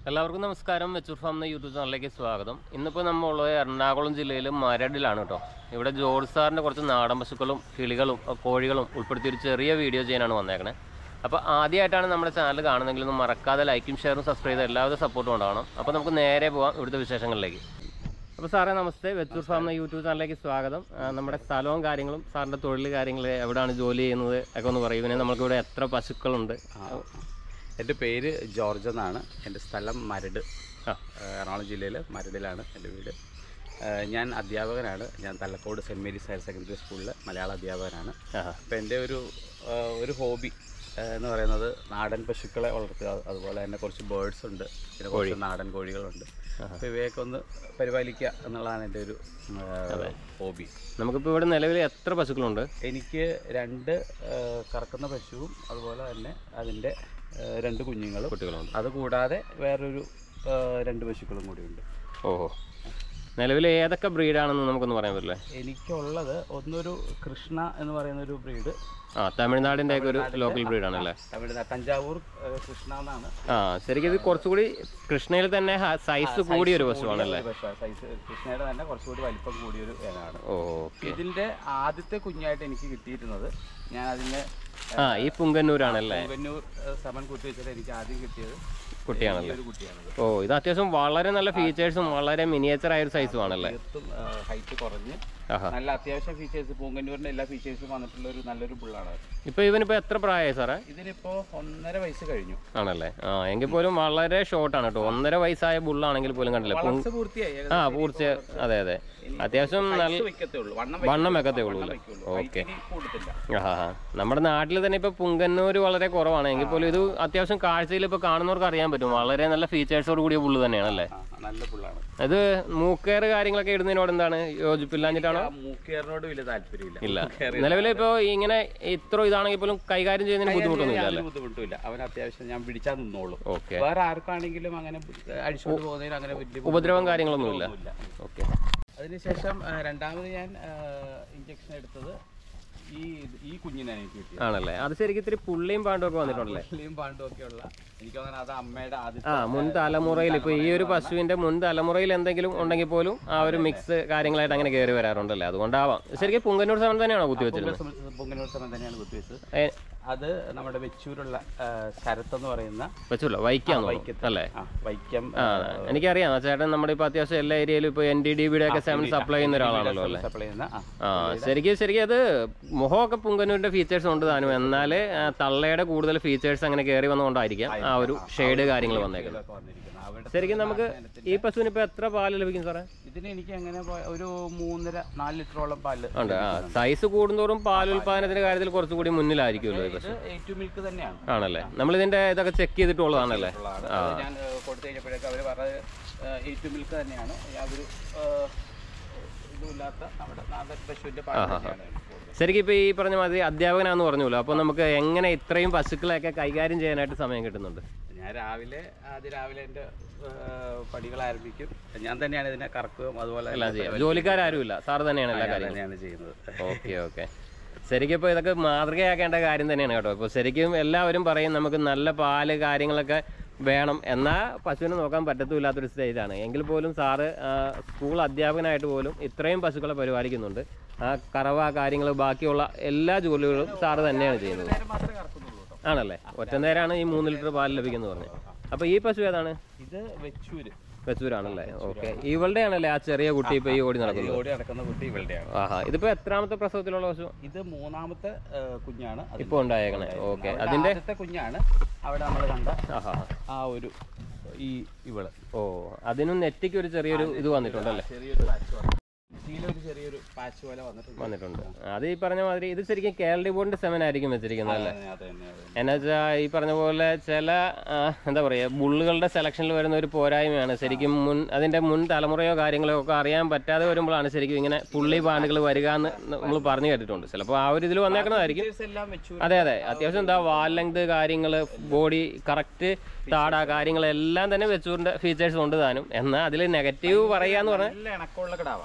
എല്ലാവർക്കും നമസ്കാരം വെച്ചൂർ ഫാം എന്ന യൂട്യൂബ് ചാനലിലേക്ക് സ്വാഗതം ഇന്നിപ്പോൾ നമ്മളുള്ളത് എറണാകുളം ജില്ലയിൽ മരടിലാണ് കേട്ടോ ഇവിടെ ജോർജ് സാറിൻ്റെ കുറച്ച് നാടൻ പശുക്കളും കിളികളും അഹ് കോഴികളും ഉൾപ്പെടുത്തി ഒരു ചെറിയ വീഡിയോ ചെയ്യാനാണ് വന്നേക്കണേ അപ്പോൾ ആദ്യമായിട്ടാണ് നമ്മുടെ ചാനൽ കാണുന്നതെങ്കിൽ ഒന്ന് മറക്കാതെ ലൈക്കും ഷെയറും സബ്സ്ക്രൈബ് ചെയ്ത് എല്ലാവിധ സപ്പോർട്ടും ഉണ്ടാവണം അപ്പോൾ നമുക്ക് നേരെ പോവാം ഇവിടുത്തെ വിശേഷങ്ങളിലേക്ക് അപ്പോൾ സാറേ നമസ്തേ വെച്ചൂർ ഫാം എന്ന യൂട്യൂബ് ചാനലിലേക്ക് സ്വാഗതം ആ, നമ്മുടെ സ്ഥലവും കാര്യങ്ങളും സാറിൻ്റെ തൊഴിൽ കാര്യങ്ങൾ എവിടെയാണ് ജോലി ചെയ്യുന്നത് ഒക്കെ ഒന്ന് പറയും പിന്നെ നമുക്കിവിടെ എത്ര പശുക്കളുണ്ട് എൻ്റെ പേര് ജോർജ് എന്നാണ് എൻ്റെ സ്ഥലം മരട് ആ. ഏഹ് എറണാകുളം ജില്ലയിൽ മരടിലാണ് എൻ്റെ വീട് ഏഹ് ഞാൻ അധ്യാപകനാണ് ഞാൻ Thalakode saint Mary's higher secondary സ്കൂളിൽ മലയാള അധ്യാപകനാണ് ആഹാ അപ്പോൾ എൻ്റെ ഒരു ഏഹ് ഒരു ഹോബി ഏഹ് എന്ന് പറയുന്നത് നാടൻ പശുക്കളെ വളർത്തുക അതുപോലെ തന്നെ കുറച്ച് ബേർഡ്സ് ഉണ്ട് പിന്നെ കുറച്ച് നാടൻ കോഴികളുണ്ട് അപ്പോൾ ഇവയൊക്കെ ഒന്ന് പരിപാലിക്കുക എന്നുള്ളതാണ് എൻ്റെ ഒരു ഏഹ് ഹോബി നമുക്കിപ്പോൾ ഇവിടെ നിലവിൽ എത്ര പശുക്കളുണ്ട് എനിക്ക് രണ്ട് ഏഹ് കറക്കുന്ന പശുവും അതുപോലെ തന്നെ അതിൻ്റെ ഏഹ് രണ്ട് കുഞ്ഞുങ്ങളും കുട്ടികളുണ്ട് അത് കൂടാതെ വേറൊരു ഏഹ് രണ്ട് പശുക്കളും കൂടിയുണ്ട് ഓഹോ നിലവിൽ ഏതൊക്കെ ബ്രീഡാണെന്ന് നമുക്കൊന്ന് പറയാൻ പറ്റില്ലേ എനിക്കുള്ളത് ഒന്നൊരു കൃഷ്ണ എന്ന് പറയുന്ന ഒരു ബ്രീഡ് ആ തമിഴ്നാടിൻ്റെ ഒക്കെ ഒരു ലോക്കൽ ബ്രീഡാണല്ലേ തമിഴ്നാട് തഞ്ചാവൂർ ഏഹ് കൃഷ്ണ എന്നാണ് ആ ശരിക്കും ഇത് കുറച്ചുകൂടി കൃഷ്ണയിൽ തന്നെ സൈസ് കൂടിയ ഒരു പശുവാണല്ലേ സൈസ് കൃഷ്ണയുടെ തന്നെ കുറച്ചുകൂടി വലിപ്പം കൂടിയൊരു ഇനമാണ് ഓ ഓക്കെ ഇതിന്റെ ആദ്യത്തെ കുഞ്ഞായിട്ട് എനിക്ക് കിട്ടിയിരുന്നത് ഞാൻ അതിനെ ആ ഈ പുങ്കന്നൂരാണല്ലേ പൂവന്നൂർ സമൻ കുത്തി വെച്ചിട്ട് എനിക്ക് ആദ്യം കിട്ടിയത് ഈ കുട്ടിയാണല്ലേ ഒരു കുട്ടിയാണത് ഓ ഇത് അത്യാവശ്യം വളരെ നല്ല ഫീച്ചേഴ്സും വളരെ മിനിയേച്ചർ ആയ ഒരു സൈസും ആണല്ലേ തീർത്തും ഹൈറ്റ് കുറഞ്ഞ് ആഹാ നല്ല അത്യാവശ്യം ഫീച്ചേഴ്സ് പൂങ്കന്നൂരിന്റെ എല്ലാ ഫീച്ചേഴ്സും വന്നിട്ടുള്ള ഒരു നല്ലൊരു പുള്ളാണ് ഇപ്പൊ ഇവനിപ്പോ എത്ര പ്രായമായി സാറേ ഇതിനിപ്പോ ഒന്നര വയസ്സ് കഴിഞ്ഞു ആണല്ലേ ആ എങ്കിൽ പോലും വളരെ ഷോർട്ടാണ് കേട്ടോ ഒന്നര വയസ്സായ ബുള്ളാണെങ്കിൽ പോലും കണ്ടില്ല പുങ്- വളർച്ച പൂർത്തിയായി ആ പൂർത്തി അതെ അതെ അത്യാവശ്യം നല്ല സൈസ് വെക്കത്തേ ഉള്ളൂ വണ്ണം വണ്ണം വെക്കത്തേ ഉള്ളൂ അല്ലേ വെക്കുള്ളൂ ഓക്കെ ഇനി കൂടത്തില്ല ആഹാ നമ്മുടെ നാട്ടിൽ തന്നെ ഇപ്പൊ പുങ്കന്നൂര് വളരെ കുറവാണ് എങ്കിൽ പോലും ഇത് അത്യാവശ്യം കാഴ്ചയിൽ ഇപ്പൊ കാണുന്നവർക്ക് അറിയാൻ പറ്റും വളരെ നല്ല ഫീച്ചേഴ്സോട് കൂടിയ പുള്ള് തന്നെയാണല്ലേ ആ, നല്ല പുള്ളാണ് ഇത് മൂക്കേറ് കാര്യങ്ങളൊക്കെ ഇടുന്നതിനോട് എന്താണ് യോജിപ്പില്ലാഞ്ഞിട്ടാണോ ആ മൂക്കേറിനോട് വലിയ താല്പര്യമില്ല ഇല്ല മൂക്കേറ് നിലവിൽ ഇപ്പൊ ഇങ്ങനെ ഇത്ര ഇതാണെങ്കിൽ പോലും കൈകാര്യം ചെയ്യുന്നതിന് ബുദ്ധിമുട്ടൊന്നുമില്ല അല്ലേ യാതൊരു ബുദ്ധിമുട്ടുമില്ല അവൻ അത്യാവശ്യം ഞാൻ പിടിച്ചാൽ നിന്നോളൂ ഓക്കെ വേറെ ആർക്കാണെങ്കിലും അങ്ങനെ അടിച്ചുകൊണ്ട് പോകുന്നതിന് അങ്ങനെ വലിയ ഉപദ്രവം കാര്യങ്ങളൊന്നുമില്ല ഒന്നുമില്ല ഓക്കെ അതിനുശേഷം ആ, രണ്ടാമത് ഞാൻ ഇഞ്ചക്ഷൻ എടുത്തത് ഈ ഈ കുഞ്ഞിനാണ് എനിക്ക് കിട്ടിയത് ആണല്ലേ അത് ശരിക്കും ഇത്തിരി പുള്ളിയും പാണ്ടും ഒക്കെ വന്നിട്ടുണ്ടല്ലേ പുള്ളിയും പാണ്ടും ഒക്കെ ഉള്ള എനിക്ക് തോന്നുന്നത് അത് അമ്മയുടെ ആ ആദ്യത്തെ മുൻ തലമുറയിൽ ഇപ്പൊ ഈ ഒരു പശുവിന്റെ മുൻ തലമുറയിൽ എന്തെങ്കിലും ഉണ്ടെങ്കിൽ പോലും ആ ഒരു മിക്സ് കാര്യങ്ങളായിട്ട് അങ്ങനെ കയറി വരാറുണ്ടല്ലേ അതുകൊണ്ടാവാം ശരിക്കും പുങ്കന്നൂർ സമയം തന്നെയാണോ കുത്തിവെച്ചിരുന്നത് പൊങ്കനൂർ സമയം തന്നെയാണ് കുത്തിവെച്ചത് ഏ, അത് നമ്മുടെ വെച്ചൂരുള്ള ആ, ശരത്ത് എന്ന് പറയുന്ന വെച്ചല്ലോ വൈക്കാന്ന് വൈക്കത്ത്. അല്ലേ ആ, വൈക്കം ആ എനിക്കറിയാം ആ ചേട്ടൻ നമ്മുടെ ഇപ്പൊ അത്യാവശ്യം എല്ലാ ഏരിയയിലും ഇപ്പൊ എൻ ഡി ഡി ബിയുടെ ഒക്കെ സെവൻ സപ്ലൈ ചെയ്യുന്ന ഒരാളാണല്ലോ അല്ലേ സപ്ലൈ ചെയ്യുന്ന ആ, ആ ശരിക്കും ശരിക്കും അത് മുഖമൊക്കെ പുങ്കന്നൂരിന്റെ ഫീച്ചേഴ്സ് ഉണ്ട് താനും എന്നാൽ തള്ളയുടെ കൂടുതൽ ഫീച്ചേഴ്സ് അങ്ങനെ കയറി വന്നുകൊണ്ടായിരിക്കാം ആ ഒരു ഷെയ്ഡ് കാര്യങ്ങൾ വന്നേക്കുന്നത് ഇതിലൊക്കെ വന്നിരിക്കുന്നത് അവിടെ ശരിക്കും നമുക്ക് ഈ പശുവിന് ഇപ്പൊ എത്ര പാല് ലഭിക്കും സാറേ ഇതിന് എനിക്ക് എങ്ങനെ പോയ- ഒരു മൂന്നര നാല് ലിറ്ററോളം പാല് ഉണ്ട് ആ സൈസ് കൂടുന്തോറും പാൽ ഉൽപാദനത്തിന്റെ കാര്യത്തിൽ കുറച്ചുകൂടി മുന്നിലായിരിക്കുമല്ലോ ഈ പശു ഇത് എ ടു മിൽക്ക് തന്നെയാണ് ആണല്ലേ നമ്മൾ ഇതിന്റെ ഇതൊക്കെ ചെക്ക് ചെയ്തിട്ടുള്ളതാണല്ലേ ഉള്ളതാണ്. അത് ഞാൻ ഏഹ്, കൊടുത്തു കഴിഞ്ഞപ്പോഴേക്കും അവർ പറഞ്ഞത് എ ടു മിൽക്ക് തന്നെയാണ് യാതൊരു ഏഹ്, ഇതുമില്ലാത്ത നമ്മുടെ നാടൻ പശുവിന്റെ പാൽ തന്നെയാണ് എനിക്ക് കൊടുക്കുന്നത്. ശരിക്കും ഇപ്പൊ ഈ പറഞ്ഞ മാതിരി അധ്യാപകനാന്ന് പറഞ്ഞല്ലോ അപ്പൊ നമുക്ക് എങ്ങനെ ഇത്രയും പശുക്കളെയൊക്കെ കൈകാര്യം ചെയ്യാനായിട്ട് സമയം കിട്ടുന്നുണ്ട് ഞാൻ രാവിലെ ആദ്യം രാവിലെ എൻ്റെ ഏഹ്, പടികൾ ആരംഭിക്കും ഞാൻ തന്നെയാണ് ഇതിനെ കറക്കുകയും അതുപോലെ എല്ലാം ചെയ്യാം ജോലിക്കാരും സാറ് തന്നെയാണ് എല്ലാ ഞാൻ കാര്യങ്ങളും തന്നെയാണ് ചെയ്യുന്നത് ഓക്കെ ഓക്കെ ശരിക്കും ഇപ്പോൾ ഇതൊക്കെ മാതൃകയാക്കേണ്ട കാര്യം തന്നെയാണ് കേട്ടോ ഇപ്പോൾ ശരിക്കും എല്ലാവരും പറയും നമുക്ക് നല്ല പാല് കാര്യങ്ങളൊക്കെ വേണം എന്നാൽ പശുവിനെ നോക്കാൻ പറ്റത്തുമില്ലാത്തൊരു സ്റ്റേജാണ് എങ്കിൽ പോലും സാറ് ആ, സ്കൂൾ അധ്യാപകനായിട്ട് പോലും ഇത്രയും പശുക്കളെ പരിപാലിക്കുന്നുണ്ട് ആ കറവ കാര്യങ്ങൾ ബാക്കിയുള്ള എല്ലാ ജോലികളും സാറ് തന്നെയാണ് ചെയ്യുന്നത് നേരം മാത്രമേ കറക്കുന്നുള്ളൂ കേട്ടോ ആണല്ലേ ഒറ്റ നേരമാണ് ഈ മൂന്ന് ലിറ്റർ പാല് ലഭിക്കുന്നത് പറഞ്ഞത് അപ്പോൾ ഈ പശു ഏതാണ് ഇത് വെച്ചൂര് വെച്ചൂരാണല്ലേ ഓക്കെ ഇവളുടെ ആണല്ലേ ആ ചെറിയ കുട്ടി ഇപ്പോൾ ഈ ഓടി ഈ നടക്കുന്നത് ഓടി നടക്കുന്ന കുട്ടി ഇവളുടെയാണ് ആഹാ ഇതിപ്പോൾ എത്രാമത്തെ പ്രസവത്തിലുള്ള പശു ഇത് മൂന്നാമത്തെ ഏഹ്, കുഞ്ഞാണ് അതിൽ ഇപ്പോൾ ഉണ്ടായേക്കണേ ഓക്കെ അവിടെ അതിന്റെ ആദ്യത്തെ കുഞ്ഞാണ് അവിടെ നമ്മൾ കണ്ട ആഹാ ആ ഒരു ഈ ഇവള് ഓ അതിനും നെറ്റിക്ക് ഒരു ചെറിയൊരു ഇത് വന്നിട്ടുണ്ടല്ലേ ചെറിയൊരു പാച്ച് വന്നു ഒരു ചെറിയൊരു പാച്ച് പോലെ വന്നിട്ടുണ്ട് വന്നിട്ടുണ്ട് അത് ഈ പറഞ്ഞ മാതിരി ഇത് ശരിക്കും കേരള ബോർഡിന്റെ സെവൻ ആയിരിക്കും വെച്ചിരിക്കുന്നത് അല്ലേ അതെ, അതെ തന്നെ, അതെ തന്നെ. എന്നാ വെച്ചാൽ ഈ പറഞ്ഞ പോലെ ചില ആ, എന്താ പറയുക ബുള്ളുകളുടെ സെലക്ഷനിൽ വരുന്ന ഒരു പോരായ്മയാണ് ശരിക്കും മുൻ അതിന്റെ മുൻ തലമുറയോ കാര്യങ്ങളോ ഒക്കെ അറിയാൻ പറ്റാതെ വരുമ്പോഴാണ് ശരിക്കും ഇങ്ങനെ പുള്ളി പാണ്ടുകൾ വരിക എന്ന് നമ്മൾ പറഞ്ഞു കേട്ടിട്ടുണ്ട് ചിലപ്പോൾ ആ ഒരു ഇതിൽ വന്നേക്കുന്നതായിരിക്കും Features എല്ലാം വെച്ചു അതെ അതെ അത്യാവശ്യം എന്താ വാൽ ലെങ്ത് കാര്യങ്ങൾ ബോഡി കറക്റ്റ് താട കാര്യങ്ങളെല്ലാം തന്നെ വെച്ചൂറിന്റെ ഫീച്ചേഴ്സ് ഉണ്ട് താനും എന്നാൽ അതിൽ നെഗറ്റീവ് പറയാന്ന് പറഞ്ഞാൽ നല്ല ഇണക്കമുള്ള കിടാവാ കുട്ടിയാണല്ലേ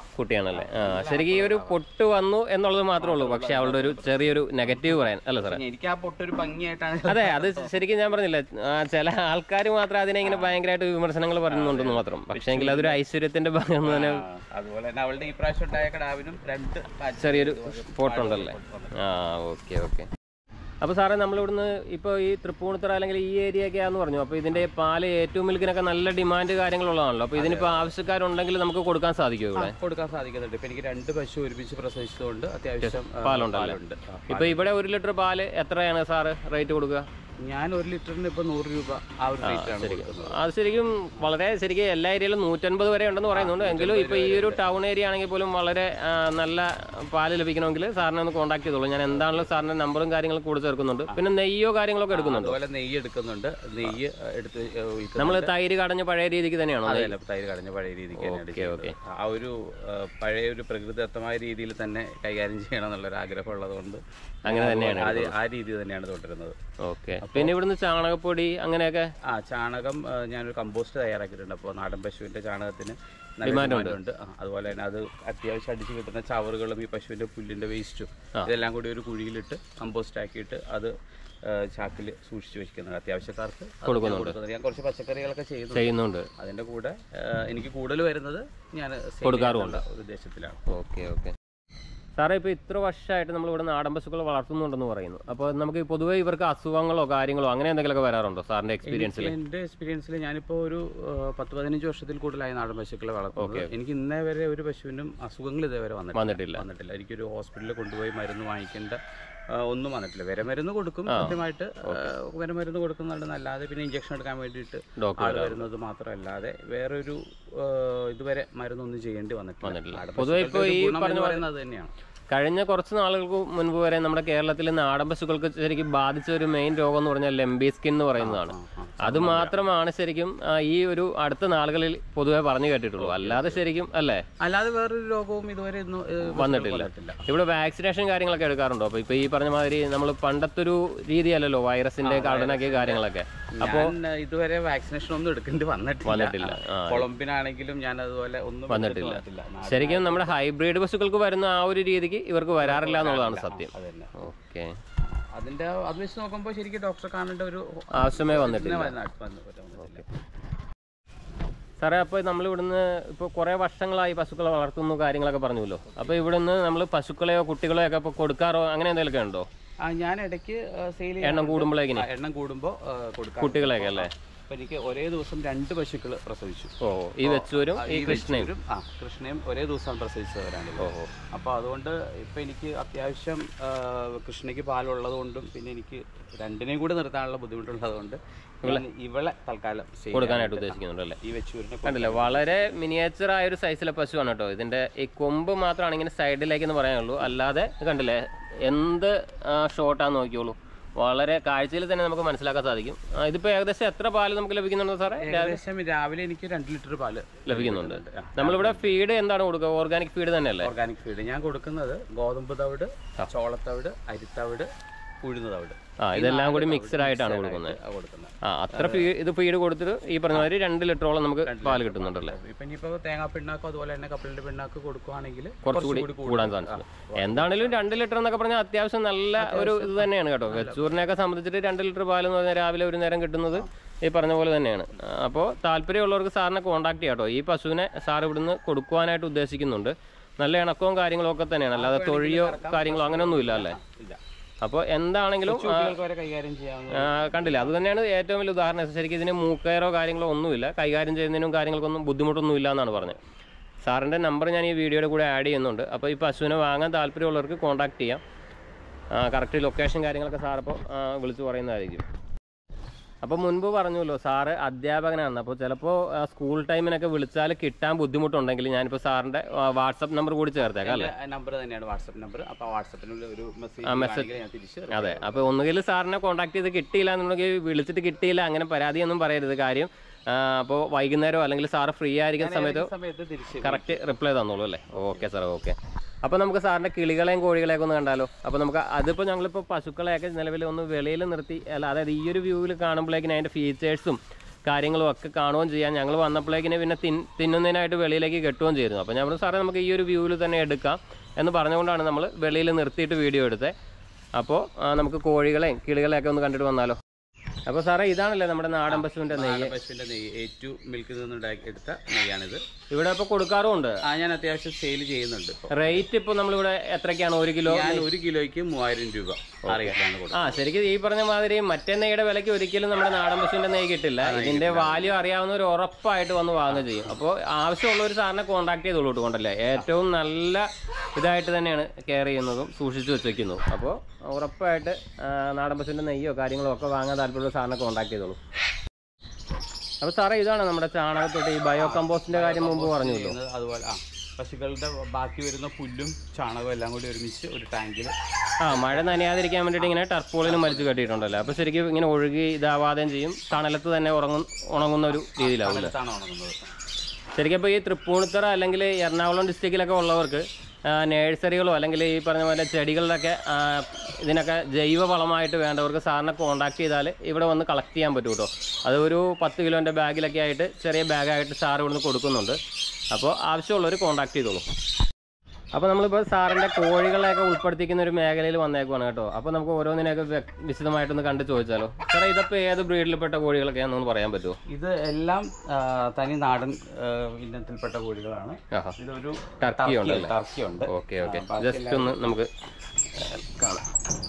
ആണല്ലേ ആ ശരിക്കും ഈ ഒരു പൊട്ട് വന്നു എന്നുള്ളത് മാത്രമേ ഉള്ളൂ പക്ഷെ അവളുടെ ഒരു ചെറിയൊരു നെഗറ്റീവ് പറയാൻ അല്ല സാറേ എനിക്ക് ആ പൊട്ടൊരു ഭംഗിയായിട്ടാണ് അതെ അത് ശരിക്കും ഞാൻ പറഞ്ഞില്ല ആ, ചില ആൾക്കാർ മാത്രം അതിനെ ഇങ്ങനെ ഭയങ്കരമായിട്ട് വിമർശനങ്ങൾ പറയുന്നുണ്ടെന്ന് മാത്രം പക്ഷേ എങ്കിൽ അതൊരു ഐശ്വര്യത്തിന്റെ ഭാഗം എന്ന് തന്നെ ആ, അതുപോലെ തന്നെ അവളുടെ ഈ പ്രാവശ്യം ഉണ്ടായ കടാവിനും രണ്ട് പാച്ച് ചെറിയൊരു ഫോട്ടുണ്ടല്ലേ ആ ഓക്കെ ഓക്കെ അപ്പോൾ സാറേ നമ്മളിവിടുന്ന് ഇപ്പോൾ ഈ തൃപ്പൂണിത്തറ അല്ലെങ്കിൽ ഈ ഏരിയ ഒക്കെ ആണെന്ന് പറഞ്ഞു അപ്പോൾ ഇതിന്റെ പാല് ഏറ്റവും മിൽക്കിനൊക്കെ നല്ല ഡിമാൻഡ് കാര്യങ്ങളുള്ളതാണല്ലോ അപ്പോൾ ഇതിനിപ്പോൾ ആവശ്യക്കാരുണ്ടെങ്കിൽ നമുക്ക് കൊടുക്കാൻ സാധിക്കുമോ ഇവിടെ കൊടുക്കാൻ സാധിക്കുന്നുണ്ട് ഇപ്പൊ എനിക്ക് രണ്ട് പശു ഒരുമിച്ച് പ്രസവിച്ചതുകൊണ്ട് അത്യാവശ്യം ആ, പാലുണ്ടല്ലേ? പാലുണ്ട് ആ, ഇപ്പോൾ ഇവിടെ ഒരു ലിറ്റർ പാല് എത്രയാണ് സാറ് റേറ്റ് കൊടുക്കുക ഞാൻ ഒരു ലിറ്ററിന് ഇപ്പൊ നൂറ് രൂപ ആ ഒരു റേറ്റാണ് കൊടുക്കുന്നത് അത് ശരിക്കും വളരെ ശരിക്കും എല്ലാ ഏരിയയിലും നൂറ്റൻപത് വരെ ഉണ്ടെന്ന് പറയുന്നുണ്ട് എങ്കിലും ഇപ്പോൾ ഈ ഒരു ടൗൺ ഏരിയ ആണെങ്കിൽ പോലും വളരെ ആ, നല്ല പാല് ലഭിക്കണമെങ്കിൽ സാറിനെ ഒന്ന് കോൺടാക്ട് ചെയ്തോളൂ ഞാൻ എന്താണല്ലോ സാറിന്റെ നമ്പറും കാര്യങ്ങളും കൂടെ ചേർക്കുന്നുണ്ട് പിന്നെ നെയ്യോ കാര്യങ്ങളൊക്കെ എടുക്കുന്നുണ്ട് അതുപോലെ നെയ്യ് എടുക്കുന്നുണ്ട് നെയ്യ് എടുത്ത് വിൽക്കുന്നത് നമ്മൾ തൈര് കടഞ്ഞ പഴയ രീതിക്ക് തന്നെയാണോ അതല്ല തൈര് കടഞ്ഞ പഴയ രീതിക്ക് തന്നെയാണ് ചെയ്യുന്നത്. ആ ഒരു ആ, പഴയ ഒരു പ്രകൃതിദത്തമായ രീതിയിൽ തന്നെ കൈകാര്യം ചെയ്യണം എന്നുള്ളൊരു ആഗ്രഹം ഉള്ളതുകൊണ്ട് അങ്ങനെ തന്നെയാണ് അത് ആ രീതി തന്നെയാണ് തുടരുന്നത് ഓക്കെ പിന്നെ ഇവിടുന്ന് ചാണകപ്പൊടി അങ്ങനെയൊക്കെ ആ ചാണകം ആ, ഞാനൊരു കമ്പോസ്റ്റ് തയ്യാറാക്കിയിട്ടുണ്ട് അപ്പോൾ നാടൻ പശുവിന്റെ ചാണകത്തിന് നല്ല ഡിമാൻഡുണ്ട് ആ, അതുപോലെ തന്നെ അത് അത്യാവശ്യം അടിച്ച് കിട്ടുന്ന ചവറുകളും ഈ പശുവിന്റെ പുല്ലിന്റെ വേസ്റ്റും ഇതെല്ലാം കൂടി ഒരു കുഴിയിലിട്ട് കമ്പോസ്റ്റ് ആക്കിയിട്ട് അത് ചാക്കിൽ സൂക്ഷിച്ചു വെക്കുന്നത് അത്യാവശ്യക്കാർക്ക് അത് ഞാൻ കൊടുക്കുന്നുണ്ട് ഞാൻ കുറച്ച് പച്ചക്കറികളൊക്കെ ചെയ്യുന്നു ചെയ്യുന്നുണ്ട് അതിന്റെ കൂടെ ആ, എനിക്ക് കൂടുതൽ വരുന്നത് ഞാൻ കൊടുക്കാറുമുണ്ട്. ഒരു ഉദ്ദേശത്തിലാണ് ഓക്കെ ഓക്കെ സാറേ ഇപ്പോൾ ഇത്ര വർഷമായിട്ട് നമ്മൾ ഇവിടെ നാടൻ പശുക്കളെ വളർത്തുന്നുണ്ടെന്ന് പറയുന്നു അപ്പോൾ നമുക്ക് പൊതുവേ ഇവർക്ക് അസുഖങ്ങളോ കാര്യങ്ങളോ അങ്ങനെ എന്തെങ്കിലുമൊക്കെ വരാറുണ്ടോ സാറിന്റെ എക്സ്പീരിയൻസിൽ എന്റെ എക്സ്പീരിയൻസിൽ ഞാനിപ്പോൾ ഒരു ആ, പത്ത് പതിനഞ്ച് വർഷത്തിൽ കൂടുതലായി നാടൻ പശുക്കളെ വളർത്തുന്നത് എനിക്ക് ഇന്നേ വരെ ഒരു പശുവിനും അസുഖങ്ങൾ ഇതേവരെ വന്നിട്ടില്ല വന്നിട്ടില്ല വന്നിട്ടില്ല എനിക്കൊരു ഹോസ്പിറ്റലിൽ കൊണ്ടുപോയി മരുന്ന് വാങ്ങിക്കേണ്ട ആ, ഒന്നും വന്നിട്ടില്ല വിരമരുന്ന് കൊടുക്കും കൃത്യമായിട്ട് ആ, വിരമരുന്ന് കൊടുക്കുന്നുണ്ടെന്നല്ലാതെ പിന്നെ ഇഞ്ചക്ഷൻ എടുക്കാൻ വേണ്ടിയിട്ട് ഡോക്ടർ ആള് വരുന്നത് മാത്രമല്ലാതെ വേറൊരു ആ, ഇതുവരെ മരുന്നൊന്നും ചെയ്യേണ്ടി വന്നിട്ടില്ല നാടൻ പൊതുവെ പശുക്കളുടെ ഇപ്പോൾ ഒരു ഈ ഗുണം പറഞ്ഞ എന്ന് പോലെ- പറയുന്നത് അത് തന്നെയാണ് കഴിഞ്ഞ കുറച്ച് നാളുകൾക്ക് മുൻപ് വരെ നമ്മുടെ കേരളത്തിൽ നാടൻ പശുക്കൾക്ക് ശരിക്കും ബാധിച്ച ഒരു മെയിൻ രോഗം എന്ന് പറഞ്ഞാൽ ലെംബി സ്കിൻ എന്ന് പറയുന്നതാണ് ആ, അത് മാത്രമാണ് ശരിക്കും ആ, ഈ ഒരു അടുത്ത നാളുകളിൽ പൊതുവെ പറഞ്ഞു കേട്ടിട്ടുള്ളൂ അല്ലാതെ ശരിക്കും അല്ലേ അല്ലാതെ വേറൊരു രോഗവും ഇതുവരെ ഒന്നും ഏ, വന്നിട്ടില്ല. വന്നിട്ടില്ല ഇവിടെ വാക്സിനേഷൻ കാര്യങ്ങളൊക്കെ എടുക്കാറുണ്ടോ അപ്പൊ ഇപ്പൊ ഈ പറഞ്ഞ മാതിരി നമ്മൾ പണ്ടത്തെ ഒരു രീതിയല്ലല്ലോ വൈറസിന്റെ കടനൊക്കെ കാര്യങ്ങളൊക്കെ ഞാൻ ഇതുവരെ വാക്സിനേഷൻ ഒന്നും എടുക്കേണ്ടി വന്നിട്ടില്ല വന്നിട്ടില്ല ആ കൊളംബിനാണെങ്കിലും ഞാൻ അതുപോലെ ഒന്നും വന്നിട്ടില്ല. എടുത്തിട്ട് വന്നിട്ടില്ല ശരിക്കും നമ്മുടെ ഹൈബ്രിഡ് പശുക്കൾക്ക് വരുന്ന ആ ഒരു രീതിക്ക് ഇവർക്ക് വരാറില്ല എന്നുള്ളതാണ് സത്യം അത് തന്നെ ഓക്കെ അതിന്റെ അത് വെച്ച് നോക്കുമ്പോൾ ശരിക്കും ഡോക്ടറെ കാണേണ്ട ഒരു ആവശ്യമേ വന്നിട്ടില്ല വന്ന- വന്ന് വന്നിട്ടില്ല. സാറേ അപ്പോൾ നമ്മൾ ഇവിടുന്ന് ഇപ്പോൾ കുറേ വർഷങ്ങളായി പശുക്കളെ വളർത്തുന്നു കാര്യങ്ങളൊക്കെ പറഞ്ഞല്ലോ അപ്പോൾ ഇവിടുന്ന് നമ്മൾ പശുക്കളെയോ കുട്ടികളെയോ ഒക്കെ ഇപ്പോൾ കൊടുക്കാറോ അങ്ങനെ എന്തെങ്കിലുമൊക്കെ ഉണ്ടോ ആ ഞാൻ ഇടയ്ക്ക് സെയിൽ എണ്ണം കൂടുമ്പോഴേക്കിനെ എണ്ണം കൂടുമ്പോൾ കൊടുക്കാം കുട്ടികളെയൊക്കെ അല്ലേ അപ്പൊ എനിക്ക് ഒരേ ദിവസം രണ്ട് പശുക്കൾ പ്രസവിച്ചു ഓ ഈ വെച്ചൂരും ഈ കൃഷ്ണയും വെച്ചൂരും, ആ കൃഷ്ണയും ഒരേ ദിവസം പ്രസവിച്ചവരാണ് ഓഹോ അപ്പോൾ അതുകൊണ്ട് ഇപ്പം എനിക്ക് അത്യാവശ്യം ആ, കൃഷ്ണയ്ക്ക് പാലുള്ളത് കൊണ്ടും പിന്നെ എനിക്ക് രണ്ടിനെയും കൂടി നിർത്താനുള്ള ബുദ്ധിമുട്ടുള്ളത് കൊണ്ട് ഞാൻ ഇവളെ തൽക്കാലം sale കൊടുക്കാനായിട്ട് ചെയ്യാനായിട്ട്, ഉദ്ദേശിക്കുന്നുണ്ട് അല്ലേ ഈ വെച്ചൂരിനെ കണ്ടില്ല വളരെ മിനിയേച്ചർ ആയ ഒരു സൈസിലെ പശുവാണ് കേട്ടോ ഇതിന്റെ ഈ കൊമ്പ് മാത്രമാണ് ഇങ്ങനെ സൈഡിലേക്ക് എന്ന് പറയാനുള്ളൂ അല്ലാതെ ഇത് കണ്ടില്ലേ എന്ത് ഷോർട്ടാന്ന് നോക്കിയോളൂ വളരെ കാഴ്ചയിൽ തന്നെ നമുക്ക് മനസ്സിലാക്കാൻ സാധിക്കും ആ, ഇതിപ്പോ ഏകദേശം എത്ര പാല് നമുക്ക് ലഭിക്കുന്നുണ്ട് സാറേ ഏകദേശം രാവിലെ എനിക്ക് രണ്ട് ലിറ്റർ പാല് ലഭിക്കുന്നുണ്ട് നമ്മളിവിടെ ഫീഡ് എന്താണ് കൊടുക്കുക ഓർഗാനിക് ഫീഡ് തന്നെയല്ലേ ഓർഗാനിക് ഫീഡ് ഞാൻ കൊടുക്കുന്നത് ഗോതമ്പ് തവിട് ചോളത്തവിട് അരിത്തവിട് ഉഴുന്ന തവിട് ആ ഇതെല്ലാം കൂടി മിക്സഡ് ആയിട്ടാണ് കൊടുക്കുന്നത് ആ കൊടുക്കുന്നത് ആ അത്ര ഫീ ഇത് ഫീഡ് കൊടുത്തിട്ട് ഈ പറഞ്ഞ മാതിരി രണ്ട് ലിറ്ററോളം നമുക്ക് പാല് കിട്ടുന്നുണ്ടല്ലേ ഇപ്പൊ ഇനിയിപ്പോ തേങ്ങാ പിണ്ണാക്കും അതുപോലെ തന്നെ കപ്പലിന്റെ പിണ്ണാക്ക് കൊടുക്കുവാണെങ്കിൽ കുറച്ചുകൂടി കൂടാൻ സാധിച്ചത് എന്താണെങ്കിലും രണ്ട് ലിറ്റർ എന്നൊക്കെ പറഞ്ഞാൽ അത്യാവശ്യം നല്ല ഒരു ഇത് തന്നെയാണ് കേട്ടോ വെച്ചൂറിനെയൊക്കെ സംബന്ധിച്ചിട്ട് രണ്ട് ലിറ്റർ പാൽ എന്ന് പറഞ്ഞാൽ രാവിലെ ഒരു നേരം കിട്ടുന്നത് ഈ പറഞ്ഞ പോലെ തന്നെയാണ് അപ്പോൾ താല്പര്യമുള്ളവർക്ക് സാറിനെ കോൺടാക്ട് ചെയ്യാം കേട്ടോ ഈ പശുവിനെ സാർ ഇവിടുന്ന് കൊടുക്കുവാനായിട്ട് ഉദ്ദേശിക്കുന്നുണ്ട് നല്ല ഇണക്കവും കാര്യങ്ങളും ഒക്കെ തന്നെയാണ് അല്ലാതെ തൊഴിയോ കാര്യങ്ങളോ അങ്ങനെയൊന്നുമില്ല അല്ലേ ഇല്ല അപ്പോൾ എന്താണെങ്കിലും ആ, കുട്ടികൾക്ക് വരെ കൈകാര്യം ചെയ്യാവുന്ന ആ, കണ്ടില്ല അത് തന്നെയാണ് ഏറ്റവും വലിയ ഉദാഹരണം ശരിക്കും ഇതിന് മൂക്കയറോ കാര്യങ്ങളോ ഒന്നുമില്ല കൈകാര്യം ചെയ്യുന്നതിനും കാര്യങ്ങൾക്കൊന്നും ബുദ്ധിമുട്ടൊന്നും ഇല്ല എന്നാണ് പറഞ്ഞത് സാറിൻ്റെ നമ്പർ ഞാൻ ഈ വീഡിയോയുടെ കൂടെ ആഡ് ചെയ്യുന്നുണ്ട് അപ്പോൾ ഈ പശുവിനെ വാങ്ങാൻ താല്പര്യമുള്ളവർക്ക് കോൺടാക്ട് ചെയ്യാം കറക്റ്റ് ലൊക്കേഷൻ കാര്യങ്ങളൊക്കെ സാറിപ്പോൾ വിളിച്ചു പറയുന്നതായിരിക്കും അപ്പോൾ മുൻപ് പറഞ്ഞല്ലോ സാറ് അധ്യാപകനാണ് അപ്പോൾ ചിലപ്പോൾ സ്കൂൾ ടൈമിനൊക്കെ വിളിച്ചാൽ കിട്ടാൻ ബുദ്ധിമുട്ടുണ്ടെങ്കിൽ ഞാനിപ്പോൾ സാറിൻ്റെ വാട്സപ്പ് നമ്പർ കൂടി ചേർത്തേക്കാം അല്ലേ നമ്പർ തന്നെയാണ് വാട്സപ്പ് നമ്പർ അപ്പൊ വാട്സപ്പിനുള്ള ഒരു മെസ്സേജ് ഞാൻ തിരിച്ച് അതെ അപ്പോൾ ഒന്നുകിൽ സാറിനെ കോൺടാക്ട് ചെയ്ത് കിട്ടിയില്ല എന്നുണ്ടെങ്കിൽ വിളിച്ചിട്ട് കിട്ടിയില്ല അങ്ങനെ പരാതിയൊന്നും പറയരുത് കാര്യം അപ്പോൾ വൈകുന്നേരമോ അല്ലെങ്കിൽ സാറ് ഫ്രീ ആയിരിക്കുന്ന സമയത്ത് ഈ സമയത്ത് തിരിച്ച് കറക്റ്റ് റിപ്ലൈ തന്നോളൂ അല്ലേ ഓക്കെ സാർ ഓക്കെ അപ്പോൾ നമുക്ക് സാറിൻ്റെ കിളികളെയും കോഴികളെയൊക്കെ ഒന്ന് കണ്ടാലോ അപ്പോൾ നമുക്ക് അതിപ്പോൾ ഞങ്ങളിപ്പോൾ പശുക്കളെയൊക്കെ നിലവിൽ ഒന്ന് വെളിയിൽ നിർത്തി അല്ല അതായത് ഈ ഒരു വ്യൂവിൽ കാണുമ്പോഴേക്കും അതിൻ്റെ ഫീച്ചേഴ്സും കാര്യങ്ങളും ഒക്കെ കാണുകയും ചെയ്യാം ഞങ്ങൾ വന്നപ്പോഴേക്കിന് പിന്നെ തിൻ തിന്നുന്നതിനായിട്ട് വെളിയിലേക്ക് കെട്ടുകയും ചെയ്തിരുന്നു അപ്പോൾ ഞാൻ പറഞ്ഞു സാറേ നമുക്ക് ഈ ഒരു വ്യൂവിൽ തന്നെ എടുക്കാം എന്ന് പറഞ്ഞുകൊണ്ടാണ് നമ്മൾ വെളിയിൽ നിർത്തിയിട്ട് വീഡിയോ എടുത്തത് അപ്പോൾ ആ, നമുക്ക് കോഴികളെയും കിളികളെയൊക്കെ ഒന്ന് കണ്ടിട്ട് വന്നാലോ അപ്പോൾ സാറേ ഇതാണല്ലേ നമ്മുടെ നാടൻ പശുവിൻ്റെ നെയ്യ് നാടൻ പശുവിന്റെ നെയ്യ് എ ടു മിൽക്കിൽ നിന്ന് ഉണ്ടാക്കി എടുത്ത നെയ്യാണിത് ഇവിടെ ഇപ്പോൾ കൊടുക്കാറുമുണ്ട് ആ ഞാൻ അത്യാവശ്യം സെയിൽ ചെയ്യുന്നുണ്ട് ഇപ്പോൾ റേറ്റ് ഇപ്പോൾ നമ്മളിവിടെ എത്രയ്ക്കാണ് ഒരു കിലോ ഞാൻ ഒരു കിലോയ്ക്ക് മൂവായിരം രൂപ ആ റേറ്റിലാണ് കൊടുക്കുന്നത് ആ ശരിക്കും ഈ പറഞ്ഞ മാതിരി മറ്റേ നെയ്യുടെ വിലയ്ക്ക് ഒരിക്കലും നമ്മുടെ നാടൻ പശുവിന്റെ നെയ്യ് കിട്ടില്ല ഇതിന്റെ വാല്യൂ അറിയാവുന്നവർ ഉറപ്പായിട്ട് വന്ന് വാങ്ങുക ചെയ്യും അപ്പോൾ ആവശ്യമുള്ളവർ സാറിനെ കോൺടാക്ട് ചെയ്തോളൂ കൊണ്ടല്ലേ ഏറ്റവും നല്ല ഇതായിട്ട് തന്നെയാണ് കെയർ ചെയ്യുന്നതും സൂക്ഷിച്ചു വെച്ചേക്കുന്നതും അപ്പോൾ ഉറപ്പായിട്ട് ആ, നാടൻ പശുവിന്റെ നെയ്യോ കാര്യങ്ങളോ ഒക്കെ വാങ്ങാൻ താല്പര്യമുള്ള സാറിനെ കോൺടാക്ട് ചെയ്തോളൂ അപ്പോൾ സാറേ ഇതാണ് നമ്മുടെ ചാണകത്തൊട്ട് ഈ ബയോ കമ്പോസ്റ്റിന്റെ കാര്യം മുമ്പ് പറഞ്ഞല്ലോ ചെയ്യുന്നത് അതുപോലെ ആ പശുക്കളുടെ ബാക്കി വരുന്ന പുല്ലും ചാണകവും എല്ലാം കൂടി ഒരുമിച്ച് ഒരു ടാങ്കിൽ ആ മഴ നനയാതിരിക്കാൻ വേണ്ടിയിട്ട് ഇങ്ങനെ ടർപ്പോളിനും വലിച്ചു കെട്ടിയിട്ടുണ്ടല്ലോ അപ്പോൾ ശരിക്കും ഇങ്ങനെ ഒഴുകി ഇതാവാതെയും ചെയ്യും തണലത്ത് തന്നെ ഉറങ്ങും ഉണങ്ങുന്ന ഒരു രീതിയിലാവും അല്ലേ ാണ് ഉണങ്ങുന്നത് ശരിക്കും ഇപ്പോൾ ഈ തൃപ്പൂണിത്തറ അല്ലെങ്കിൽ എറണാകുളം ഡിസ്ട്രിക്റ്റിലൊക്കെ ഉള്ളവർക്ക് ആ, നേഴ്സറികളോ അല്ലെങ്കിൽ ഈ പറഞ്ഞ പോലെ ചെടികളിലൊക്കെ ആ, ഇതിനൊക്കെ ജൈവ വളമായിട്ട് വേണ്ടവർക്ക് സാറിനെ കോൺടാക്ട് ചെയ്താൽ ഇവിടെ വന്ന് കളക്ട് ചെയ്യാൻ പറ്റും കേട്ടോ അത് ഒരു പത്ത് കിലോൻ്റെ ബാഗിലൊക്കെ ആയിട്ട് ചെറിയ ബാഗായിട്ട് സാർ ഇവിടുന്ന് കൊടുക്കുന്നുണ്ട് അപ്പോൾ ആവശ്യമുള്ളവർ കോൺടാക്ട് ചെയ്തോളൂ അപ്പോൾ നമ്മളിപ്പോൾ സാറിൻ്റെ കോഴികളെയൊക്കെ ഉൾപ്പെടുത്തിക്കുന്ന ഒരു മേഖലയിൽ വന്നേക്കുവാണ് കേട്ടോ അപ്പോൾ നമുക്ക് ഓരോന്നിനെയൊക്കെ വ്യ- വിശദമായിട്ടൊന്ന് കണ്ട് ചോദിച്ചാലോ സാറേ ഇതിപ്പോൾ ഏത് ബ്രീഡിൽപ്പെട്ട കോഴികളൊക്കെയാണെന്നൊന്ന് പറയാൻ പറ്റുമോ ഇത് എല്ലാം ആ, തനി നാടൻ ആ, ഇനത്തിൽപ്പെട്ട കോഴികളാണ് ആഹാ ഇതൊരു ടർക്കി ഉണ്ടല്ലേ ടർക്കി ഉണ്ട് ഓക്കെ ഓക്കെ ജസ്റ്റ് ഒന്ന് നമുക്ക് കാണാം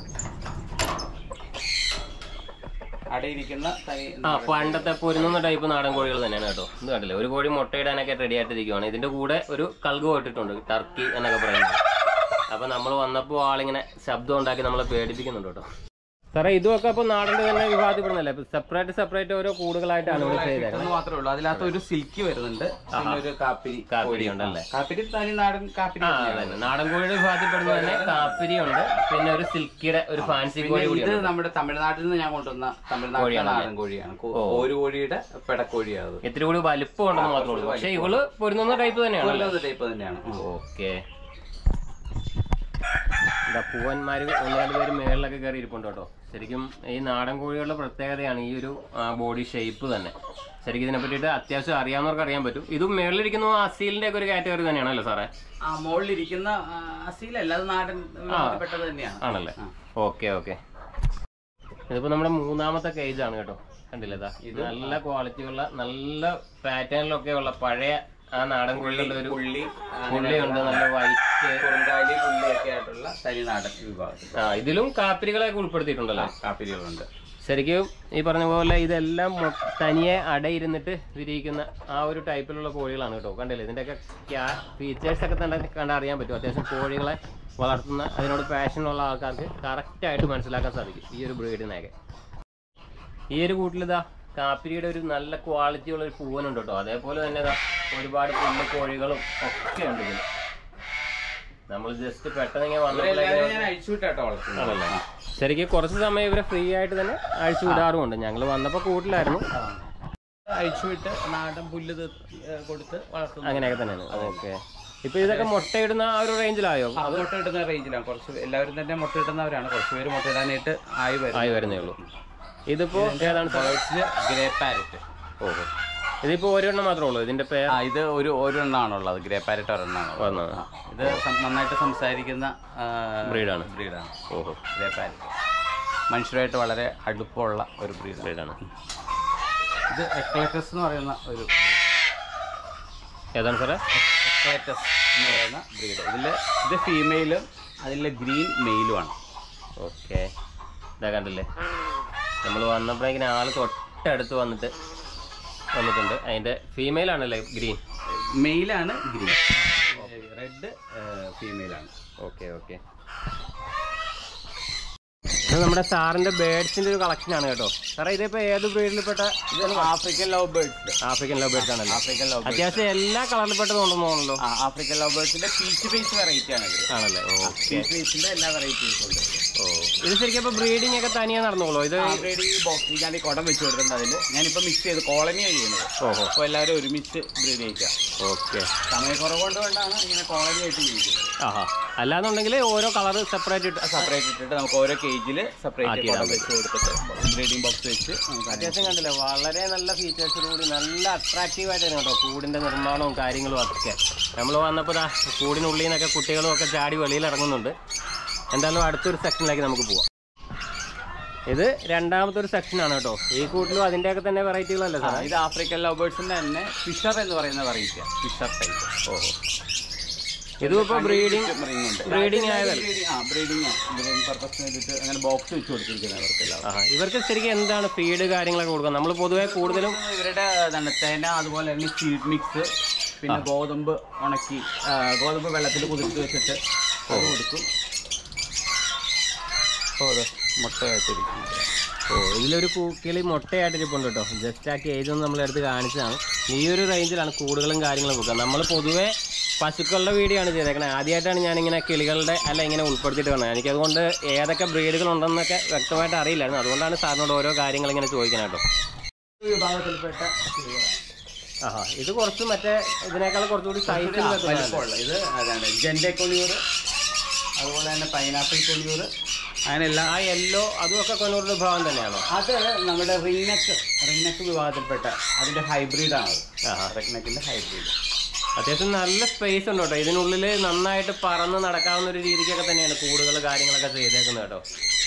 അടയിരിക്കുന്ന തനി ആ പണ്ടത്തെ പൊരുന്നുന്ന ടൈപ്പ് നാടൻ കോഴികൾ തന്നെയാണ് കേട്ടോ ഇത് കണ്ടില്ലേ ഒരു കോഴി മുട്ടയിടാനൊക്കെ റെഡി ആയിട്ടിരിക്കുവാണ് ഇതിന്റെ കൂടെ ഒരു കൽഗോ ഇട്ടിട്ടുണ്ട് ടർക്കി എന്നൊക്കെ പറയുന്നത് അപ്പൊ നമ്മൾ വന്നപ്പോൾ ആളിങ്ങനെ ശബ്ദം ഉണ്ടാക്കി നമ്മളെ പേടിപ്പിക്കുന്നുണ്ട് കേട്ടോ സാറേ ഇതുമൊക്കെ അപ്പൊ നാടിന്റെ തന്നെ വിഭാഗത്തിൽപ്പെടുന്നല്ലേ സെപ്പറേറ്റ് സെപ്പറേറ്റ് ഓരോ കൂടുകളായിട്ടാണ് ഇവിടെ ചെയ്തേക്കുന്നത് ഇതൊന്നും മാത്രമേ ഉള്ളൂ അതിനകത്ത് ഒരു സിൽക്കി വരുന്നുണ്ട് പിന്നെ ഒരു കാപ്പിരി കാപ്പിരി ഉണ്ടല്ലേ കാപ്പിരി തനി നാടൻ കാപ്പിരി ആ അതന്നെ നാടൻ കോഴിയുടെ വിഭാഗത്തിൽപ്പെടുന്ന തന്നെ കാപ്പിരി ഉണ്ട് പിന്നെ ഒരു സിൽക്കിയുടെ ഒരു ഫാൻസി കോഴി ഇത് കൂടിയാണ് നമ്മുടെ തമിഴ്നാട്ടിൽ നിന്ന് ഞാൻ കൊണ്ടുവന്ന തമിഴ്നാട്ടിലെ നാടൻ കോഴിയാണ് കോ- ഒരു കോഴിയുടെ പെടക്കോഴിയാണ് അത് ഇത്തിരി കൂടി വലിപ്പം ഉണ്ടെന്ന് മാത്രമേ ഉള്ളൂ പക്ഷേ ഇവള് പൊരുന്നുന്ന ടൈപ്പ് തന്നെയാണ് കൊല്ലുന്ന ടൈപ്പ് തന്നെയാണ് ഉം. ഓക്കെ എന്താ പൂവന്മാര് ഒന്ന് രണ്ട് പേര് മേളിലൊക്കെ കയറി ഇരിപ്പുണ്ട് കേട്ടോ ശരിക്കും ഈ നാടൻ കോഴികളുടെ പ്രത്യേകതയാണ് ഈ ഒരു ബോഡി ഷേപ്പ് തന്നെ ശരിക്കും ഇതിനെ പറ്റിയിട്ട് അത്യാവശ്യം അറിയാവുന്നവർക്ക് അറിയാൻ പറ്റും ഇതും മേളിലിരിക്കുന്ന അസീലിന്റെ ഒക്കെ ഒരു കാറ്റഗറി തന്നെയാണല്ലോ സാറേ ആ മുകളിലിരിക്കുന്ന ആ, അസീലല്ല അത് നാടൻ വിഭാഗത്തിൽപ്പെട്ടത് തന്നെയാണ് ആണല്ലേ ഓക്കെ ഓക്കെ ഇതിപ്പോ നമ്മുടെ മൂന്നാമത്തെ കേജ് ആണ് കേട്ടോ കണ്ടില്ലേ ഇതാ ഇത് നല്ല ക്വാളിറ്റിയുള്ള നല്ല പാറ്റേണിലൊക്കെ ഉള്ള പഴയ ആ നാടൻ കോഴികളുടെ ഒരു പുള്ളി പുള്ളിയുണ്ട് നല്ല വൈറ്റ് കുറുങ്കാലി പുള്ളിയൊക്കെ ആയിട്ടുള്ള തനി നാടൻ വിഭാഗത്തിൽ ആ ഇതിലും കാപ്പിരികളെയൊക്കെ ഉൾപ്പെടുത്തിയിട്ടുണ്ടല്ലോ കാപ്പിരികളുണ്ട് ശരിക്കും ഈ പറഞ്ഞ പോലെ ഇതെല്ലാം മൊ- തനിയെ അടയിരുന്നിട്ട് വിരിയിക്കുന്ന ആ ഒരു ടൈപ്പിലുള്ള കോഴികളാണ് കേട്ടോ കണ്ടില്ലേ ഇതിൻ്റെയൊക്കെ ഫീച്ചേഴ്സ് ഒക്കെ തന്നെ കണ്ടാൽ അറിയാൻ പറ്റും അത്യാവശ്യം കോഴികളെ വളർത്തുന്ന അതിനോട് പാഷനുള്ള ആൾക്കാർക്ക് കറക്റ്റായിട്ട് മനസ്സിലാക്കാൻ സാധിക്കും ഈ ഒരു ബ്രീഡിനെയൊക്കെ ഈ ഒരു കൂട്ടിലിതാ കാപ്പിരിയുടെ ഒരു നല്ല ക്വാളിറ്റി ഉള്ള ഒരു പൂവനുണ്ട് കേട്ടോ അതേപോലെ തന്നെ ഇതാ ഒരുപാട് പുല്ല് കോഴികളും ഒക്കെ ഉണ്ട് ഇതിൽ നമ്മൾ ജസ്റ്റ് പെട്ടെന്ന് ഇങ്ങനെ ഇവരെല്ലാവരും വന്നപ്പോഴേക്കും ഞാൻ അഴിച്ചുവിട്ടാട്ടോ വളർത്തുന്നത് ആണല്ലേ ശരിക്കും കുറച്ച് സമയം ഇവരെ ഫ്രീ ആയിട്ട് തന്നെ അഴിച്ചു വിടാറുമുണ്ട് ഞങ്ങൾ വന്നപ്പോൾ കൂട്ടിലായിരുന്നു അഴിച്ചുവിട്ട് നാടൻ പുല്ല് തി- ഏ, കൊടുത്ത് വളർത്തുന്നു അങ്ങനെയൊക്കെ തന്നെയാണ് ഓക്കെ ഇപ്പൊ ഇതൊക്കെ മുട്ടയിടുന്ന ആ ഒരു റേഞ്ചിലായോ അത് മുട്ട ഇടുന്ന റേഞ്ചിലാണ് കുറച്ച് എല്ലാവരും തന്നെ മുട്ട ഇടുന്നവരാണ് കുറച്ച് പേര് മുട്ട ഇടാനായിട്ട് ആയി വരും ആയി വരുന്നേ ഉള്ളൂ ഇതിപ്പോ ഏതാണ് സാർ ഗ്രേ പാരറ്റ് ഓഹോ ഇതിപ്പോ ഒരെണ്ണം മാത്രമേ ഉള്ളൂ ഇതിന്റെ പേര് ആ ഇത് ഒരു ഒരെണ്ണാണുള്ളത് ഗ്രേ പാരറ്റ് ഒരെണ്ണാണ് വന്നത് ഇത് സം- നന്നായിട്ട് സംസാരിക്കുന്ന ബ്രീഡാണ് ബ്രീഡാണ് ഓഹോ ഗ്രേ പാരറ്റ് മനുഷ്യരായിട്ട് വളരെ അടുപ്പമുള്ള ഒരു ബ്രീഡാണ് ബ്രീഡാണ് ഇത് എക്ലേറ്റസ് എന്ന് പറയുന്ന ഒരു ഏതാണ് സാറേ എക്ലേറ്റസ് എന്ന് പറയുന്ന ബ്രീഡ് ഇതിൽ ഇത് ഫീമെയിലും അതിലെ ഗ്രീൻ മെയിലുമാണ് ഓക്കെ ഇതാ കണ്ടില്ലേ നമ്മൾ വന്നപ്പോഴേക്കിന് ആള് തൊട്ടടുത്ത് വന്നിട്ട് വന്നിട്ടുണ്ട് അതിന്റെ ഫീമെയിൽ ആണല്ലേ ഗ്രീൻ മെയിലാണ് ഗ്രീൻ റെഡ് ഫീമെയിലാണ് ഓക്കെ ഓക്കെ ഇത് നമ്മുടെ സാറിന്റെ ബേഡ്സിന്റെ ഒരു കളക്ഷൻ ആണ് കേട്ടോ സാറേ ഇതിപ്പോ ഏത് ബ്രീഡിൽപ്പെട്ട ഇത് African love birds African love birds ആണല്ലോ ആഫ്രിക്കൻ ലവ് ബേർഡ്സ് അത്യാവശ്യം എല്ലാ കളറിൽപ്പെട്ടതും ഉണ്ടെന്ന് തോന്നുന്നല്ലോ ആ ആഫ്രിക്കൻ ലവ് ബേർഡ്സിന്റെ പീച്ച് ബേസ് വെറൈറ്റി ആണ് ഇത് ആണല്ലേ ഓ പീച്ച് ബേസിന്റെ എല്ലാ വെറൈറ്റീസും ഉണ്ട് ഓ ഇത് ശരിക്കും അപ്പോൾ ബ്രീഡിംഗ് ഒക്കെ തനിയെ നടന്നോളൂ ഇത് ബ്രീഡിങ് ബോക്സിൽ ഞാൻ ഈ കുടം വെച്ച് കൊടുത്തിട്ടുണ്ട് അതിൽ ഞാനിപ്പോൾ മിക്സ് ചെയ്ത് കോളനിയാണ് ചെയ്യുന്നത് ഓഹോ അപ്പോൾ എല്ലാവരും ഒരുമിച്ച് ബ്രീഡ് ചെയ്യിക്കാം ഓക്കെ സമയക്കുറവ് കൊണ്ട് കൊണ്ടാണ് ഇങ്ങനെ കോളനി ആയിട്ട് ജീവിക്കുന്നത് ആഹാ അല്ലാന്നുണ്ടെങ്കിൽ ഓരോ കളർ സെപ്പറേറ്റ് ഇട്ട് സെപ്പറേറ്റ് ഇട്ടിട്ട് നമുക്ക് ഓരോ കേജിൽ സെപ്പറേറ്റ് ആക്കിയിടാൻ കുടം വെച്ച് കൊടുത്തിട്ട് ബ്രീഡിംഗ് ബോക്സ് വെച്ച് നമുക്ക് അതിനെ- അത്യാവശ്യം കണ്ടില്ലേ വളരെ നല്ല ഫീച്ചേഴ്സോടുകൂടി നല്ല അട്രാക്റ്റീവ് ആയിട്ടാണ് കേട്ടോ കൂടിന്റെ നിർമ്മാണവും കാര്യങ്ങളും ഒക്കെ നമ്മൾ വന്നപ്പോൾ ദാ കൂടിനുള്ളിൽ നിന്നൊക്കെ കുട്ടികളും ഒക്കെ ചാടി വെളിയിൽ ഇറങ്ങുന്നുണ്ട് എന്തായാലും അടുത്തൊരു സെക്ഷനിലേക്ക് നമുക്ക് പോവാം ഇത് രണ്ടാമത്തെ ഒരു സെക്ഷനാണ് കേട്ടോ ഈ കൂട്ടിലും അതിൻ്റെയൊക്കെ തന്നെ വെറൈറ്റികളല്ലേ ആ, സാർ ഇത് ആഫ്രിക്കൻ ലവേഴ്സിന്റെ തന്നെ ഫിഷർ എന്ന് പറയുന്ന വെറൈറ്റി ഫിഷർ ടൈപ്പ് ഓഹോ ഇതും ഇപ്പോൾ ബ്രീഡിങ് ഉണ്ട് ബ്രീഡിംഗ് ആയതല്ല ആ ബ്രീഡിംഗ് ബ്രീഡിംഗ് പർപ്പസിന് വേണ്ടിയിട്ട് അങ്ങനെ ബോക്സ് വെച്ച് കൊടുത്തിരിക്കുന്നത് അവർക്കെല്ലാം ആഹാ ഇവർക്ക് ശരിക്കും എന്താണ് ഫീഡ് കാര്യങ്ങളൊക്കെ കൊടുക്കുക നമ്മൾ പൊതുവെ കൂടുതലും ഇവരുടെ എന്താണ് തേന അതുപോലെ തന്നെ സീഡ് മിക്സ് പിന്നെ ഗോതമ്പ് ഉണക്കി ആ, ഗോതമ്പ് വെള്ളത്തിൽ കുതിർത്ത് വെച്ചിട്ട് അത് കൊടുക്കും മുട്ടയായിട്ടിരിക്കും ഓ ഇതിലൊരു കിളി മുട്ടയായിട്ട് ഇരിപ്പുണ്ട് കേട്ടോ ജസ്റ്റ് ആ കേജ് ഒന്ന് നമ്മളെടുത്ത് കാണിച്ചതാണ് ഈ ഒരു റേഞ്ചിലാണ് കൂടുകളും കാര്യങ്ങളും വെക്കുക നമ്മൾ പൊതുവെ പശുക്കളുടെ വീഡിയോ ആണ് ചെയ്തേക്കണത് ആദ്യമായിട്ടാണ് ഞാനിങ്ങനെ കിളികളുടെ അല്ല ഇങ്ങനെ ഉൾപ്പെടുത്തിയിട്ട് വന്നത് എനിക്കതുകൊണ്ട് ഏതൊക്കെ ബ്രീഡുകൾ ഉണ്ടെന്നൊക്കെ വ്യക്തമായിട്ട് അറിയില്ലായിരുന്നു അതുകൊണ്ടാണ് സാറിനോട് ഓരോ കാര്യങ്ങൾ ഇങ്ങനെ ചോദിക്കണം കേട്ടോ വിഭാഗത്തിൽപ്പെട്ട കിളികളാണ്. ആഹാ ഇത് കുറച്ച് മറ്റേ ഇതിനേക്കാൾ കുറച്ചുകൂടി സൈസിൽ ആ, വെക്കുന്നതാണ് വലിപ്പമുള്ള ഇത് അതാണ് ജെൻഡെ കൊളിയൂർ അതുപോലെ തന്നെ പൈനാപ്പിൾ കൊളിയൂർ അങ്ങനെയെല്ലാം ആ യെല്ലോ അതും ഒക്കെ കൊന്നൂറിന്റെ വിഭാഗം തന്നെയാണോ അത് നമ്മുടെ റിങ്നക്ക് റിങ്നക്ക് വിഭാഗത്തിൽപ്പെട്ട അതിന്റെ ഹൈബ്രിഡാണ് ആഹാ റിങ്നക്കിന്റെ ഹൈബ്രിഡ് അത്യാവശ്യം നല്ല സ്പേസ് ഉണ്ട് കേട്ടോ ഇതിനുള്ളിൽ നന്നായിട്ട് പറന്ന് നടക്കാവുന്ന ഒരു രീതിക്കൊക്കെ തന്നെയാണ് കൂടുകൾ കാര്യങ്ങളൊക്കെ ചെയ്തേക്കുന്നത് കേട്ടോ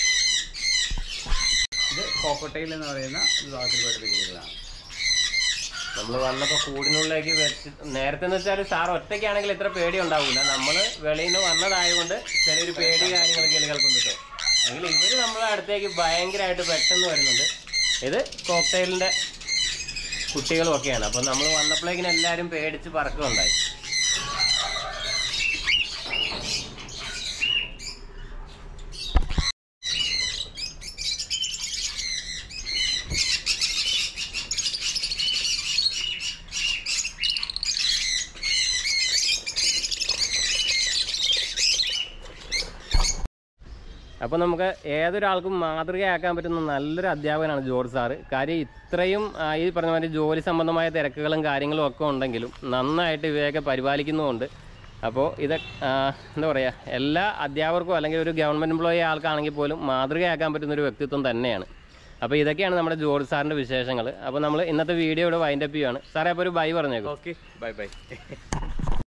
ഇത് കോക്കട്ടയിൽ എന്ന് പറയുന്ന വിഭാഗത്തിൽപ്പെട്ട കിളികളാണ് നമ്മൾ വന്നപ്പോൾ കൂടിനുള്ളിലേക്ക് വെച്ച് നേരത്തെ എന്ന് വെച്ചാൽ സാർ ഒറ്റയ്ക്കാണെങ്കിൽ ഇത്ര പേടി ഉണ്ടാവില്ല നമ്മൾ വെളിയിൽ നിന്ന് വന്നതായതുകൊണ്ട് ചെറിയൊരു പേടി കാര്യങ്ങൾ കിളികൾക്കുണ്ട് കേട്ടോ എങ്കിൽ ഇവർ നമ്മളെ അടുത്തേക്ക് ഭയങ്കരമായിട്ട് പെട്ടെന്ന് വരുന്നുണ്ട് ഇത് കോക്ടെയിലിൻ്റെ കുട്ടികളും ഒക്കെയാണ് അപ്പം നമ്മൾ വന്നപ്പോഴേക്കിനും എല്ലാവരും പേടിച്ച് പറക്കുകയുണ്ടായി അപ്പോൾ നമുക്ക് ഏതൊരാൾക്കും മാതൃകയാക്കാൻ പറ്റുന്ന നല്ലൊരു അധ്യാപകനാണ് ജോർജ് സാറ് കാര്യം ഇത്രയും ആ, ഈ പറഞ്ഞ മാതിരി ജോലി സംബന്ധമായ തിരക്കുകളും കാര്യങ്ങളും ഒക്കെ ഉണ്ടെങ്കിലും നന്നായിട്ട് ഇവയൊക്കെ പരിപാലിക്കുന്നുമുണ്ട് അപ്പോൾ ഇത് ആ, എന്താ പറയുക എല്ലാ അധ്യാപകർക്കും അല്ലെങ്കിൽ ഒരു ഗവൺമെൻറ് എംപ്ലോയി ആൾക്കാണെങ്കിൽ പോലും മാതൃകയാക്കാൻ പറ്റുന്ന ഒരു വ്യക്തിത്വം തന്നെയാണ് അപ്പോൾ ഇതൊക്കെയാണ് നമ്മുടെ ജോർജ് സാറിൻ്റെ വിശേഷങ്ങൾ അപ്പോൾ നമ്മൾ ഇന്നത്തെ വീഡിയോ ഇവിടെ വൈൻഡപ്പ് ചെയ്യുകയാണ് സാറേ അപ്പോൾ ഒരു ബൈ പറഞ്ഞേക്കും ഓക്കെ ബൈ ബൈ